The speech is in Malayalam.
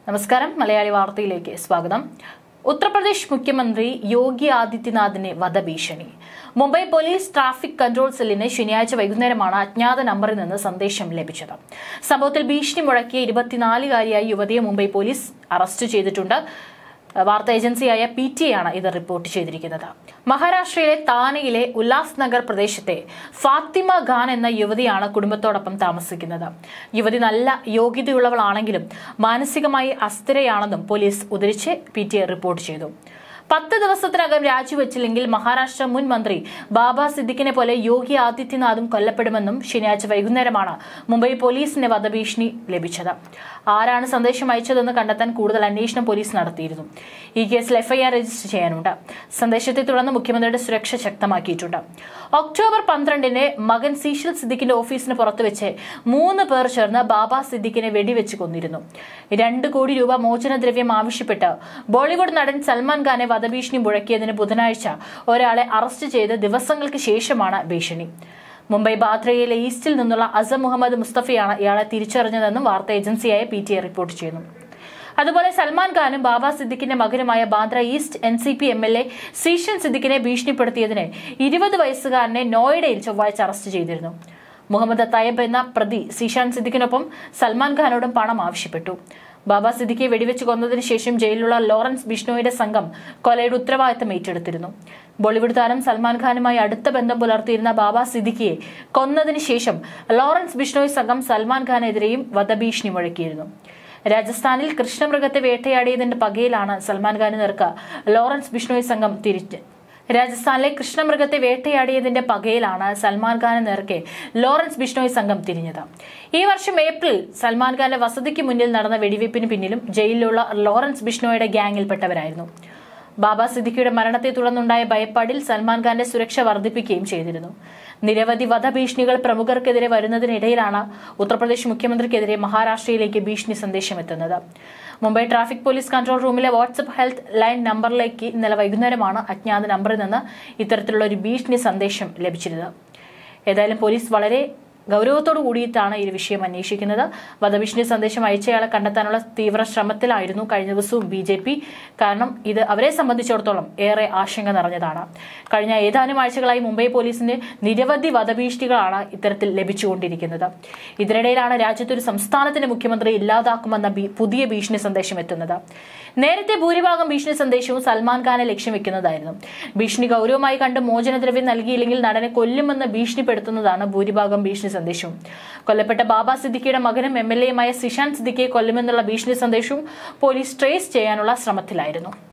നമസ്കാരം മലയാളി വാർത്തയിലേക്ക് സ്വാഗതം ഉത്തർപ്രദേശ് മുഖ്യമന്ത്രി യോഗി ആദിത്യനാഥിന് വധഭീഷണി മുംബൈ പോലീസ് ട്രാഫിക് കൺട്രോൾ സെല്ലിന് ശനിയാഴ്ച വൈകുന്നേരമാണ് അജ്ഞാത നമ്പറിൽ നിന്ന് സന്ദേശം ലഭിച്ചത് സംഭവത്തിൽ ഭീഷണി മുഴക്കിയ ഇരുപത്തിനാലുകാരിയായ യുവതിയെ മുംബൈ പോലീസ് അറസ്റ്റ് ചെയ്തിട്ടുണ്ട് വാർത്താ ഏജൻസിയായ പി ടി ആണ് ഇത് റിപ്പോർട്ട് ചെയ്തിരിക്കുന്നത് മഹാരാഷ്ട്രയിലെ താനയിലെ ഉല്ലാസ് നഗർ പ്രദേശത്തെ ഫാത്തിമ ഖാൻ എന്ന യുവതിയാണ് കുടുംബത്തോടൊപ്പം താമസിക്കുന്നത് യുവതി നല്ല യോഗ്യതയുള്ളവളാണെങ്കിലും മാനസികമായി അസ്ഥിരയാണെന്നും പോലീസ് ഉദ്ധരിച്ച് പി ടി റിപ്പോർട്ട് ചെയ്തു പത്ത് ദിവസത്തിനകം രാജിവെച്ചില്ലെങ്കിൽ മഹാരാഷ്ട്ര മുൻ മന്ത്രി ബാബ സിദ്ദിഖിനെ പോലെ യോഗി ആദിത്യനാഥും കൊല്ലപ്പെടുമെന്നും ശനിയാഴ്ച വൈകുന്നേരമാണ് മുംബൈ പോലീസിന് വധഭീഷണി ലഭിച്ചത് ആരാണ് സന്ദേശം അയച്ചതെന്ന് കണ്ടെത്താൻ കൂടുതൽ അന്വേഷണം പോലീസ് നടത്തിയിരുന്നു ഈ കേസിൽ എഫ്ഐആർ രജിസ്റ്റർ ചെയ്യാനുണ്ട് സന്ദേശത്തെ തുടർന്ന് മുഖ്യമന്ത്രിയുടെ സുരക്ഷ ശക്തമാക്കിയിട്ടുണ്ട് ഒക്ടോബർ പന്ത്രണ്ടിന് മകൻ സീഷൽ സിദ്ദിഖിന്റെ ഓഫീസിന് പുറത്ത് വെച്ച് മൂന്ന് പേർ ചേർന്ന് ബാബ സിദ്ദിഖിനെ വെടിവെച്ച് കൊന്നിരുന്നു രണ്ട് കോടി രൂപ മോചനദ്രവ്യം ആവശ്യപ്പെട്ട് ബോളിവുഡ് നടൻ സൽമാൻ ഖാനെ വധഭീഷണി മുഴക്കിയതിന് ബുധനാഴ്ച ഒരാളെ അറസ്റ്റ് ചെയ്ത് ദിവസങ്ങൾക്ക് ശേഷമാണ് ഭീഷണി മുംബൈ ബാദ്രയിലെ ഈസ്റ്റിൽ നിന്നുള്ള അസം മുഹമ്മദ് മുസ്തഫയാണ് ഇയാളെ തിരിച്ചറിഞ്ഞതെന്നും വാർത്താ ഏജൻസിയായ പി ടി ഐ റിപ്പോർട്ട് ചെയ്യുന്നു അതുപോലെ സൽമാൻ ഖാനും ബാബ സിദ്ദിഖിന്റെ മകനുമായ Bandra east N C P M L A Zeeshan സിദ്ദിഖിനെ ഭീഷണിപ്പെടുത്തിയതിന് ഇരുപത് വയസ്സുകാരനെ നോയിഡയിൽ ചൊവ്വാഴ്ച അറസ്റ്റ് ചെയ്തിരുന്നു മുഹമ്മദ് തയ്യബ് എന്ന പ്രതി സീഷാൻ സിദ്ദിഖിനൊപ്പം സൽമാൻ ഖാനോടും പണം ആവശ്യപ്പെട്ടു ബാബ സിദ്ദിഖെ വെടിവെച്ച് കൊന്നതിന് ശേഷം ജയിലിലുള്ള ലോറൻസ് ബിഷ്ണോയുടെ സംഘം കൊലയുടെ ഉത്തരവാദിത്തം ഏറ്റെടുത്തിരുന്നു ബോളിവുഡ് താരം സൽമാൻ ഖാനുമായി അടുത്ത ബന്ധം പുലർത്തിയിരുന്ന ബാബ സിദ്ദിഖിയെ കൊന്നതിന് ശേഷം ലോറൻസ് ബിഷ്ണോയ് സംഘം സൽമാൻ ഖാനെതിരെയും വധഭീഷണി മുഴക്കിയിരുന്നു രാജസ്ഥാനിൽ കൃഷ്ണമൃഗത്തെ വേട്ടയാടിയതിന്റെ പകയിലാണ് സൽമാൻ ഖാന് നേർക്ക് ലോറൻസ് ബിഷ്ണോയ് സംഘം തിരിച്ച് രാജസ്ഥാനിലെ കൃഷ്ണമൃഗത്തെ വേട്ടയാടിയതിന്റെ പകയിലാണ് സൽമാൻ ഖാന് നേർക്ക് ലോറൻസ് ബിഷ്ണോയ് സംഘം തിരിഞ്ഞത് ഈ വർഷം ഏപ്രിൽ സൽമാൻ ഖാന്റെ വസതിക്ക് മുന്നിൽ നടന്ന വെടിവയ്പ്പിന് പിന്നിലും ജയിലിലുള്ള ലോറൻസ് ബിഷ്ണോയുടെ ഗ്യാങ്ങിൽപ്പെട്ടവരായിരുന്നു ബാബ സിദ്ദിഖിയുടെ മരണത്തെ തുടർന്നുണ്ടായ ഭയപ്പാടിൽ സൽമാൻ ഖാന്റെ സുരക്ഷ വർദ്ധിപ്പിക്കുകയും ചെയ്തിരുന്നു നിരവധി വധഭീഷണികൾ പ്രമുഖർക്കെതിരെ വരുന്നതിനിടയിലാണ് ഉത്തർപ്രദേശ് മുഖ്യമന്ത്രിക്കെതിരെ മഹാരാഷ്ട്രയിലേക്ക് ഭീഷണി സന്ദേശം എത്തുന്നത് മുംബൈ ട്രാഫിക് പോലീസ് കൺട്രോൾ റൂമിലെ വാട്സ്ആപ്പ് ഹെൽത്ത് ലൈൻ നമ്പറിലേക്ക് ഇന്നലെ വൈകുന്നേരമാണ് അജ്ഞാത നമ്പറിൽ നിന്ന് ഇത്തരത്തിലുള്ള ഒരു ഭീഷണി സന്ദേശം ലഭിച്ചിരുന്നത് ഏതായാലും പോലീസ് വളരെ ഗൗരവത്തോടു കൂടിയിട്ടാണ് ഈ വിഷയം അന്വേഷിക്കുന്നത് വധഭീഷണി സന്ദേശം അയച്ചയാളെ കണ്ടെത്താനുള്ള തീവ്ര ശ്രമത്തിലായിരുന്നു കഴിഞ്ഞ ദിവസവും ബി ജെ പി കാരണം ഇത് അവരെ സംബന്ധിച്ചിടത്തോളം ഏറെ ആശങ്ക നിറഞ്ഞതാണ് കഴിഞ്ഞ ഏതാനും ആഴ്ചകളായി മുംബൈ പോലീസിന് നിരവധി വധഭീഷണികളാണ് ഇത്തരത്തിൽ ലഭിച്ചുകൊണ്ടിരിക്കുന്നത് ഇതിനിടയിലാണ് രാജ്യത്ത് ഒരു സംസ്ഥാനത്തിന്റെ മുഖ്യമന്ത്രി ഇല്ലാതാക്കുമെന്ന ഭീ- പുതിയ ഭീഷണി സന്ദേശം എത്തുന്നത് നേരത്തെ ഭൂരിഭാഗം ഭീഷണി സന്ദേശവും സൽമാൻ ഖാനെ ലക്ഷ്യം വെക്കുന്നതായിരുന്നു ഭീഷണി ഗൗരവമായി കണ്ട് മോചനദ്രവ്യം നൽകിയില്ലെങ്കിൽ നടനെ കൊല്ലുമെന്ന് ഭീഷണിപ്പെടുത്തുന്നതാണ് ഭൂരിഭാഗം ഭീഷണി സന്ദേശവും കൊല്ലപ്പെട്ട ബാബ സിദ്ദിഖിയുടെ മകനും എം എൽ എയുമായ സിഷാൻ സിദ്ദിഖിയെ കൊല്ലുമെന്നുള്ള ഭീഷണി സന്ദേശവും പോലീസ് ട്രേസ് ചെയ്യാനുള്ള ശ്രമത്തിലായിരുന്നു